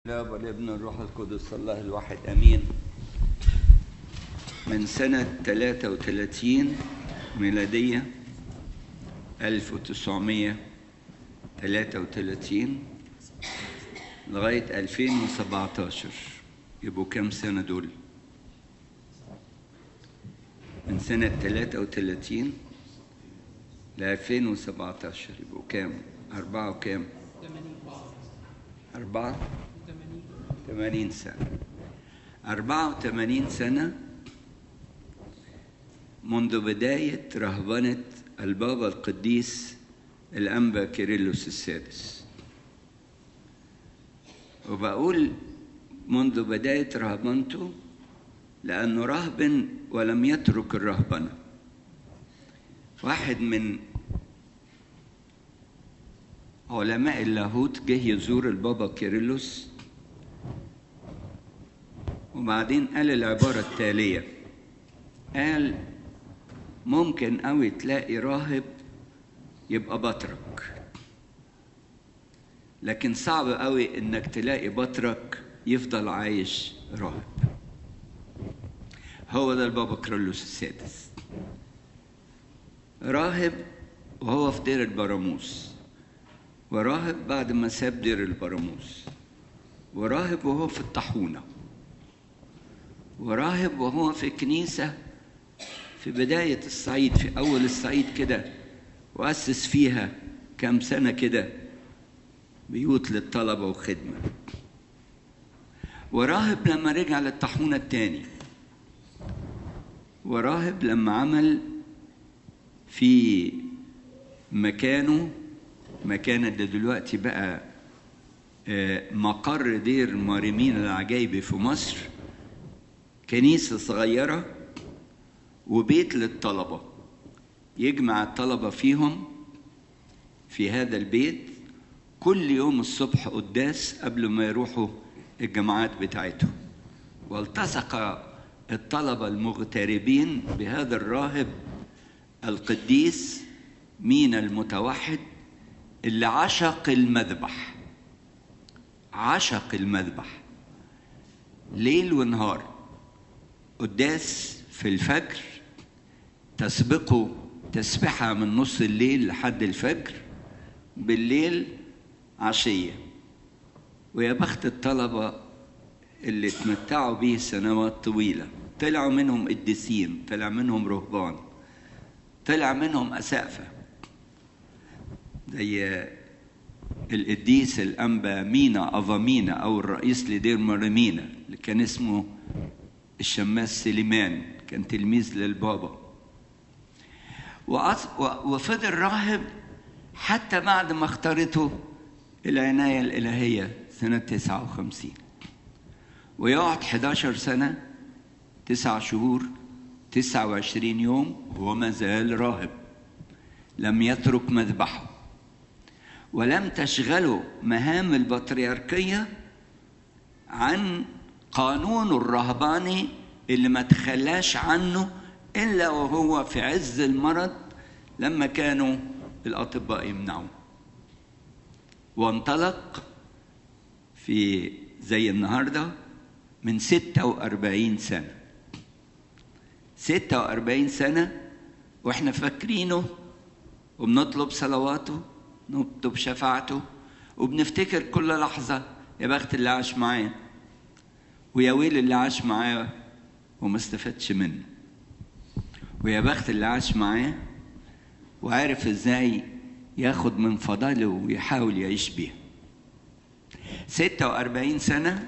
الاب والابن والروح القدس الله الواحد امين من سنة 33 ميلادية 1933 لغاية 2017 يبقوا كام سنة دول؟ من سنة 33 ل 2017 يبقوا كام؟ أربعة وكام؟ أربعة؟ 80 سنة 84 سنة منذ بداية رهبنة البابا القديس الأنبا كيرلس السادس وبقول منذ بداية رهبنته لأنه راهب ولم يترك الرهبنة واحد من علماء اللاهوت جه يزور البابا كيرلس وبعدين قال العبارة التالية قال ممكن قوي تلاقي راهب يبقى بطرك لكن صعب قوي انك تلاقي بطرك يفضل عايش راهب هو ده البابا كرولوس السادس راهب وهو في دير البراموس وراهب بعد ما ساب دير البراموس وراهب وهو في الطاحونه وراهب وهو في كنيسة في بداية الصعيد في أول الصعيد كده وأسس فيها كام سنة كده بيوت للطلبة وخدمة وراهب لما رجع للطاحونة التاني وراهب لما عمل في مكانه مكان اللي دلوقتي بقى مقر دير مارمين العجايبي في مصر كنيسة صغيرة وبيت للطلبة يجمع الطلبة فيهم في هذا البيت كل يوم الصبح قداس قبل ما يروحوا الجامعات بتاعتهم والتصق الطلبة المغتربين بهذا الراهب القديس مينا المتوحد اللي عشق المذبح عشق المذبح ليل ونهار قداس في الفجر تسبقه تسبحة من نص الليل لحد الفجر بالليل عشية ويا بخت الطلبة اللي اتمتعوا به سنوات طويلة طلعوا منهم قديسين طلع منهم رهبان طلع منهم أسقفة زي القديس الأنبا مينا أفامينا أو الرئيس لدير مرمينا اللي كان اسمه الشماس سليمان كان تلميذ للبابا وفضل راهب حتى بعد ما اختارته العناية الإلهية سنة 59 ويقعد 11 سنة تسع شهور 29 يوم وهو ما زال راهب لم يترك مذبحه ولم تشغله مهام البطريركية عن قانون الرهباني اللي ما تخلاش عنه إلا وهو في عز المرض لما كانوا الأطباء يمنعوه وانطلق في زي النهاردة من 46 سنة 46 سنة واحنا فاكرينه وبنطلب صلواته نطلب شفاعته وبنفتكر كل لحظة يا بخت اللي عاش معاه ويا ويل اللي عاش معاه وما استفادش منه ويا بخت اللي عاش معاه وعارف ازاي ياخد من فضاله ويحاول يعيش بيها 46 سنة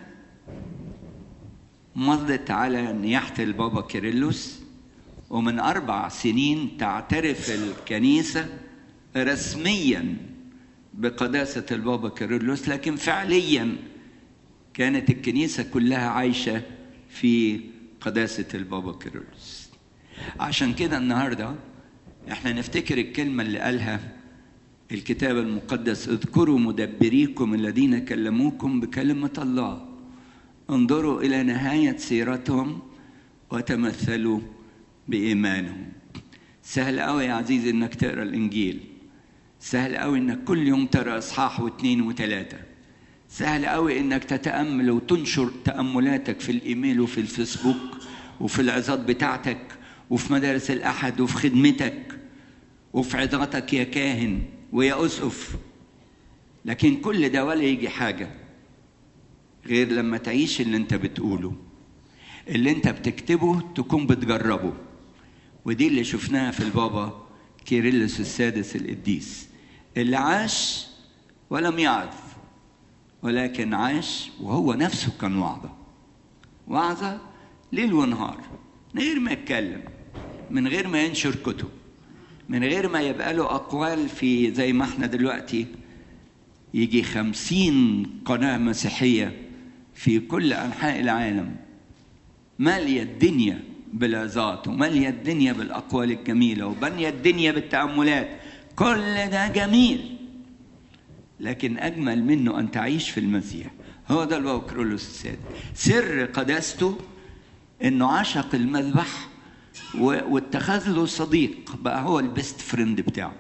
مضت على نياحة البابا كيرلس ومن أربع سنين تعترف الكنيسة رسميا بقداسة البابا كيرلس لكن فعليا كانت الكنيسة كلها عايشة في قداسة البابا كيرلس عشان كده النهاردة احنا نفتكر الكلمة اللي قالها الكتاب المقدس اذكروا مدبريكم الذين كلموكم بكلمة الله انظروا إلى نهاية سيرتهم وتمثلوا بإيمانهم سهل قوي يا عزيزي انك تقرا الانجيل سهل قوي انك كل يوم تقرا اصحاح واثنين وثلاثه سهل قوي انك تتامل وتنشر تاملاتك في الايميل وفي الفيسبوك وفي العظات بتاعتك وفي مدارس الاحد وفي خدمتك وفي عظاتك يا كاهن ويا اسقف لكن كل ده ولا يجي حاجه غير لما تعيش اللي انت بتقوله اللي انت بتكتبه تكون بتجربه ودي اللي شفناها في البابا كيرلس السادس القديس اللي عاش ولم يعظ ولكن عاش وهو نفسه كان وعظة وعظة ليل ونهار من غير ما يتكلم من غير ما ينشر كتب من غير ما يبقى له أقوال في زي ما احنا دلوقتي يجي خمسين قناة مسيحية في كل أنحاء العالم مالية الدنيا بالعظات ومالية الدنيا بالأقوال الجميلة وبنية الدنيا بالتأملات كل ده جميل لكن أجمل منه أن تعيش في المسيح هو ده البابا كرولوس السادس سر قداسته إنه عشق المذبح واتخذ له صديق بقى هو البيست فريند بتاعه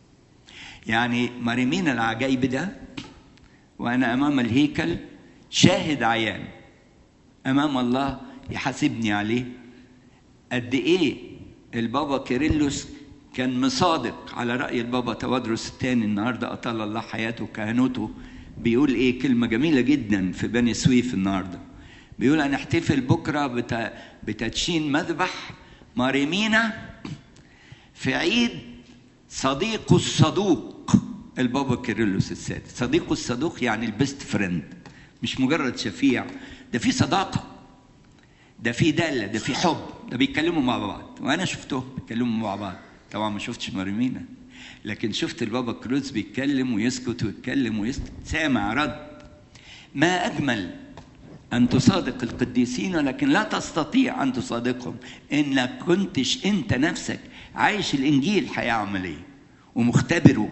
يعني مريمين العجايب ده وأنا أمام الهيكل شاهد عيان أمام الله يحاسبني عليه قد إيه البابا كيرلس كان مصادق على رأي البابا توادرس الثاني النهاردة أطال الله حياته وكهنوته بيقول إيه كلمة جميلة جدا في بني سويف النهاردة بيقول هنحتفل بكرة بت... بتدشين مذبح ماريمينا في عيد صديقه الصدوق البابا كيرلس السادس صديقه الصدوق يعني البيست فريند مش مجرد شفيع ده في صداقة ده في دالة ده في حب ده بيتكلموا مع بعض وأنا شفتهم بيتكلموا مع بعض طبعا ما شفتش مريمينا لكن شفت البابا كروز بيتكلم ويسكت ويتكلم ويسكت سامع رد ما أجمل أن تصادق القديسين ولكن لا تستطيع أن تصادقهم إنك كنتش أنت نفسك عايش الإنجيل حياة عملية ومختبره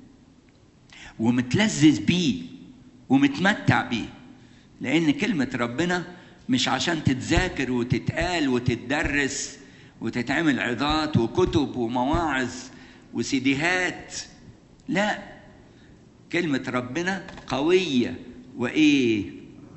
ومتلذذ بيه ومتمتع بيه لأن كلمة ربنا مش عشان تتذاكر وتتقال وتتدرس وتتعمل عظات وكتب ومواعظ وسيديهات لا كلمة ربنا قوية وإيه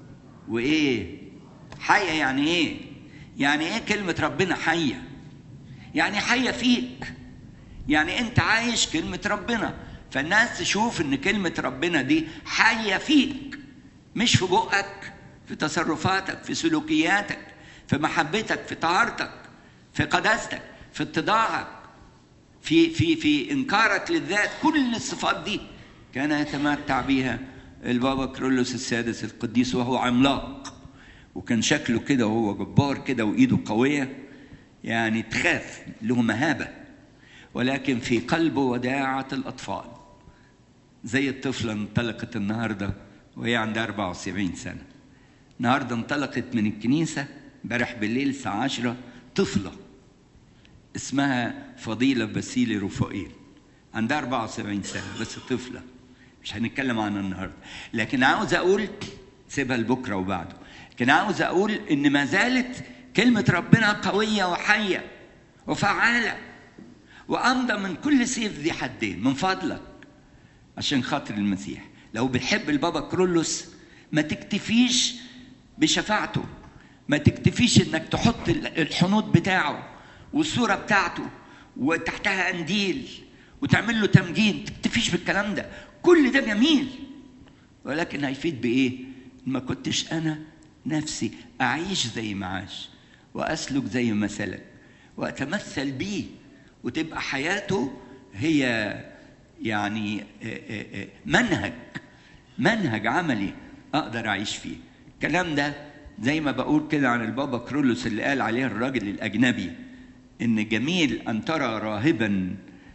وإيه حية يعني إيه يعني إيه كلمة ربنا حية يعني حية فيك يعني أنت عايش كلمة ربنا فالناس تشوف إن كلمة ربنا دي حية فيك مش في بقك في تصرفاتك في سلوكياتك في محبتك في طهارتك في قداستك في اتضاعك في في في انكارك للذات كل الصفات دي كان يتمتع بها البابا كرولوس السادس القديس وهو عملاق وكان شكله كده وهو جبار كده وايده قويه يعني تخاف له مهابه ولكن في قلبه وداعه الاطفال زي الطفله انطلقت النهارده وهي عندها 74 سنه النهارده انطلقت من الكنيسه امبارح بالليل الساعه 10 طفله اسمها فضيلة باسيلي رفائيل عندها 74 سنة بس طفلة مش هنتكلم عنها النهاردة لكن عاوز أقول سيبها لبكرة وبعده لكن عاوز أقول إن ما زالت كلمة ربنا قوية وحية وفعالة وأمضى من كل سيف ذي حدين من فضلك عشان خاطر المسيح لو بتحب البابا كرولوس ما تكتفيش بشفاعته ما تكتفيش انك تحط الحنوط بتاعه والصورة بتاعته وتحتها قنديل وتعمل له تمجيد تكتفيش بالكلام ده كل ده جميل ولكن هيفيد بإيه؟ ما كنتش أنا نفسي أعيش زي ما عاش وأسلك زي ما سلك وأتمثل بيه وتبقى حياته هي يعني منهج منهج عملي أقدر أعيش فيه الكلام ده زي ما بقول كده عن البابا كرولوس اللي قال عليه الراجل الأجنبي ان جميل ان ترى راهبا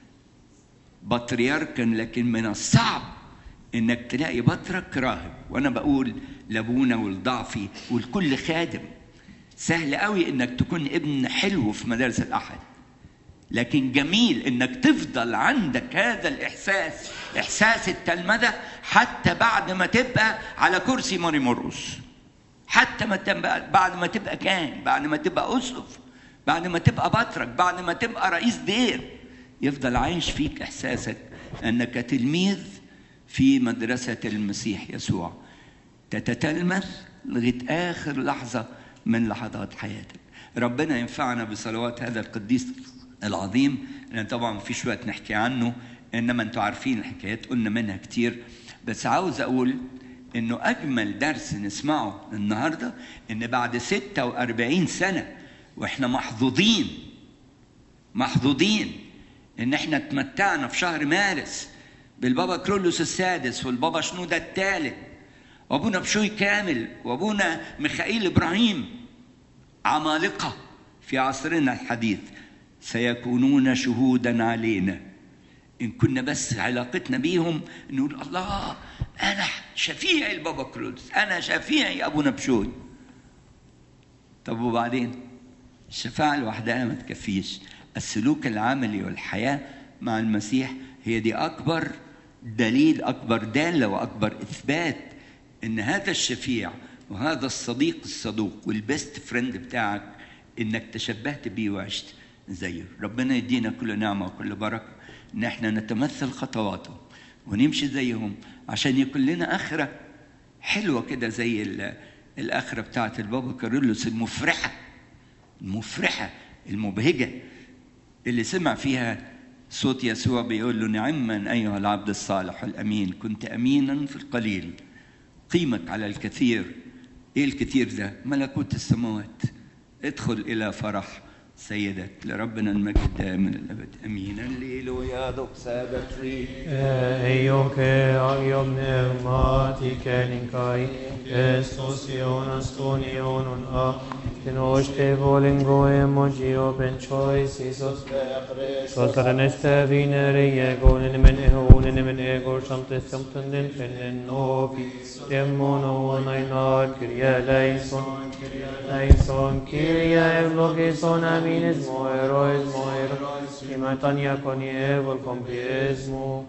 بطريركا لكن من الصعب انك تلاقي بطرك راهب وانا بقول لابونا ولضعفي ولكل خادم سهل قوي انك تكون ابن حلو في مدارس الاحد لكن جميل انك تفضل عندك هذا الاحساس احساس التلمذه حتى بعد ما تبقى على كرسي ماري مرقس حتى ما تبقى بعد ما تبقى كاهن بعد ما تبقى اسقف بعد ما تبقى بطرك بعد ما تبقى رئيس دير يفضل عايش فيك احساسك انك تلميذ في مدرسه المسيح يسوع تتتلمذ لغايه اخر لحظه من لحظات حياتك ربنا ينفعنا بصلوات هذا القديس العظيم لان طبعا مفيش وقت نحكي عنه انما انتوا عارفين الحكايات قلنا منها كتير بس عاوز اقول انه اجمل درس نسمعه النهارده ان بعد 46 سنه واحنا محظوظين محظوظين ان احنا اتمتعنا في شهر مارس بالبابا كرولوس السادس والبابا شنودة الثالث وابونا بشوي كامل وابونا ميخائيل ابراهيم عمالقه في عصرنا الحديث سيكونون شهودا علينا ان كنا بس علاقتنا بيهم نقول الله انا شفيعي البابا كرولوس انا شفيعي ابونا بشوي طب وبعدين الشفاعة لوحدها ما تكفيش السلوك العملي والحياة مع المسيح هي دي أكبر دليل أكبر دالة وأكبر إثبات إن هذا الشفيع وهذا الصديق الصدوق والبيست فريند بتاعك إنك تشبهت بيه وعشت زيه ربنا يدينا كل نعمة وكل بركة إن إحنا نتمثل خطواته ونمشي زيهم عشان يكون لنا آخرة حلوة كده زي ال- الآخرة بتاعت البابا كارولوس المفرحة المفرحة المبهجة اللي سمع فيها صوت يسوع بيقول له نعما أيها العبد الصالح الأمين كنت أمينا في القليل قيمك على الكثير إيه الكثير ده ملكوت السماوات ادخل إلى فرح سيدك لربنا المجد دائما الأبد أمين الليل يا دوك سابت ريح Eion che agiom pneumatike linkai, Christus ionas ton ionon a, Την όστε βόλιν γοέμ ο γιο πεν τσόις Ιησούς Σολταραν εστε βίνερε γεγόν εν μεν εχόν εν μεν εγώ σαμπτε σαμπτεν δεν φεν νόφι Τεμόν ον αϊνάρ κυριά λαϊσον Λαϊσον κυριά ευλογήσον αμήνες μου ερώες μου ερώες Ημatan yakoni evol compiesmo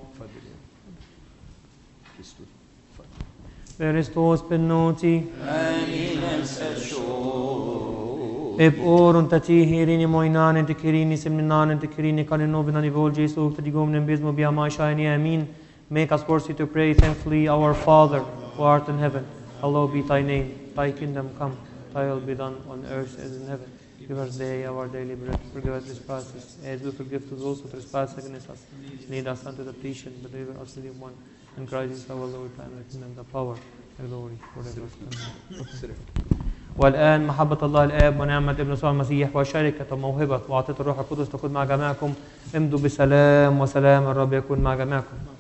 Christus benoti آمين السشور Eb orun tati hirini moinan te kirini semninan te kirini kalinoven ani vol Jesu te digom nem bismo bia mai shiny amin. Make us worthy to pray thankfully, Our Father who art in heaven, hallowed be thy name. Thy kingdom come, thy will be done on earth as in heaven. Give us day our daily bread. Forgive us trespasses, as we forgive to those who trespass against us. Lead us unto temptation, but deliver us from the one. And Christ is our Lord, and the kingdom, the power, and glory forever. Amen. والآن محبة الله الآب ونعمة ابن يسوع المسيح وشركة وموهبة وعطية الروح القدس تكون مع جميعكم امضوا بسلام وسلام الرب يكون مع جميعكم